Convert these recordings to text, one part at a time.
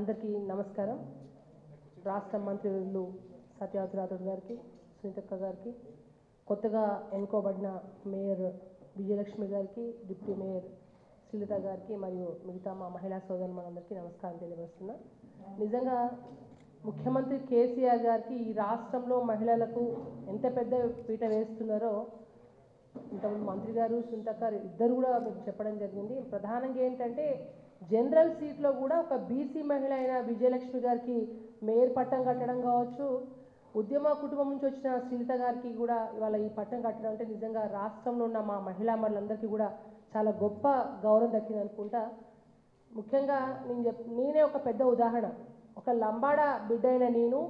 అందరికీ నమస్కారం రాష్ట్ర మంత్రులు సత్యవతి రాథోడ్ గారికి సునీతక్క గారికి కొత్తగా ఎన్నుకోబడిన మేయర్ విజయలక్ష్మి గారికి డిప్యూటీ మేయర్ శ్రీలత గారికి మరియు మిగతా మా మహిళా సోదరులందరికీ నమస్కారం తెలియజేస్తున్నా నిజంగా ముఖ్యమంత్రి కేసీఆర్ గారికి ఈ రాష్ట్రంలో మహిళలకు ఎంత పెద్ద పీట వేస్తున్నారో ఇంతకుముందు మంత్రి గారు సునీతక్క గారు ఇద్దరు కూడా మీకు చెప్పడం జరిగింది ప్రధానంగా ఏంటంటే జనరల్ సీట్లో కూడా ఒక బీసీ మహిళ అయిన విజయలక్ష్మి గారికి మేయర్ పట్టం కట్టడం కావచ్చు ఉద్యమ కుటుంబం నుంచి వచ్చిన శ్రీలత గారికి కూడా ఇవాళ ఈ పట్టం కట్టడం అంటే నిజంగా రాష్ట్రంలో ఉన్న మా మహిళా మహిళలందరికీ కూడా చాలా గొప్ప గౌరవం దక్కింది అనుకుంటా ముఖ్యంగా నేను చెప్ నేనే ఒక పెద్ద ఉదాహరణ ఒక లంబాడ బిడ్డ అయిన నేను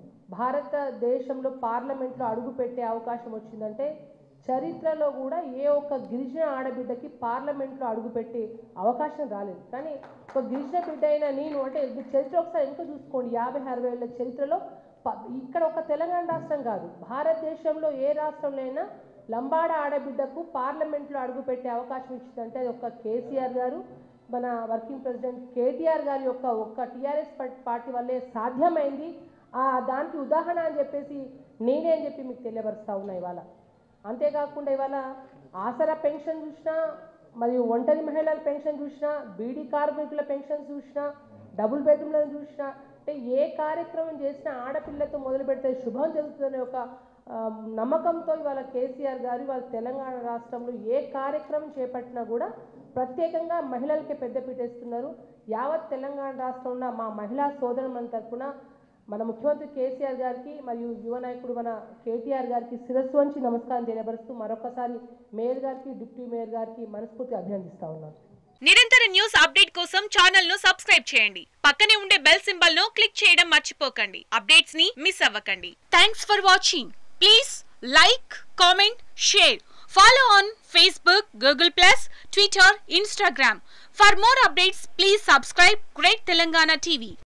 భారతదేశంలో పార్లమెంట్లో అడుగు పెట్టే అవకాశం వచ్చిందంటే చరిత్రలో కూడా ఏ ఒక్క గిరిజన ఆడబిడ్డకి పార్లమెంట్లో అడుగుపెట్టే అవకాశం రాలేదు కానీ ఒక గిరిజన బిడ్డ అయిన నేను అంటే ఈ చరిత్ర ఒకసారి ఇంకా చూసుకోండి యాభై అరవై ఏళ్ళ చరిత్రలో ప- ఇక్కడ ఒక తెలంగాణ రాష్ట్రం కాదు భారతదేశంలో ఏ రాష్ట్రంలో అయినా లంబాడ ఆడబిడ్డకు పార్లమెంట్లో అడుగుపెట్టే అవకాశం ఇచ్చిందంటే అది ఒక కేసీఆర్ గారు మన వర్కింగ్ ప్రెసిడెంట్ కేటీఆర్ గారి యొక్క ఒక్క టీఆర్ఎస్ పార్టీ వల్లే సాధ్యమైంది ఆ దానికి ఉదాహరణ అని చెప్పేసి నేనే అని చెప్పి మీకు తెలియపరుస్తా ఉన్నా ఇవాళ అంతేకాకుండా ఇవాళ ఆసరా పెన్షన్ చూసినా మరియు ఒంటరి మహిళల పెన్షన్ చూసినా బీడీ కార్మికుల పెన్షన్ చూసినా డబుల్ బెడ్రూమ్లను చూసినా అంటే ఏ కార్యక్రమం చేసినా ఆడపిల్లతో మొదలు పెడితే శుభం జరుగుతుందనే ఒక ఆ, నమ్మకంతో ఇవాళ కేసీఆర్ గారు ఇవాళ తెలంగాణ రాష్ట్రంలో ఏ కార్యక్రమం చేపట్టినా కూడా ప్రత్యేకంగా మహిళలకే పెద్దపీట ఇస్తున్నారు యావత్ తెలంగాణ రాష్ట్రంలో ఉన్న మా మహిళా సోదరుల తరపున మన ముఖ్యమంత్రి కేసీఆర్ గారికి మరియు యువ నాయకుడు మన కేటీఆర్ గారికి శిరస్సు వంచి నమస్కారం తెలియపరుస్తూ మరొకసారి మేయర్ గారికి డిప్యూటీ మేయర్ గారికి మనస్ఫూర్తిగా అభినందిస్తా ఉన్నాను నిరంతర న్యూస్ అప్డేట్ కోసం ఛానల్ ను సబ్స్క్రైబ్ చేయండి పక్కనే ఉండే బెల్ సింబల్ ను క్లిక్ చేయడం మర్చిపోకండి అప్డేట్స్ ని మిస్ అవ్వకండి thanks for watching please like comment share follow on Facebook Google plus Twitter Instagram for more updates please subscribe great Telangana TV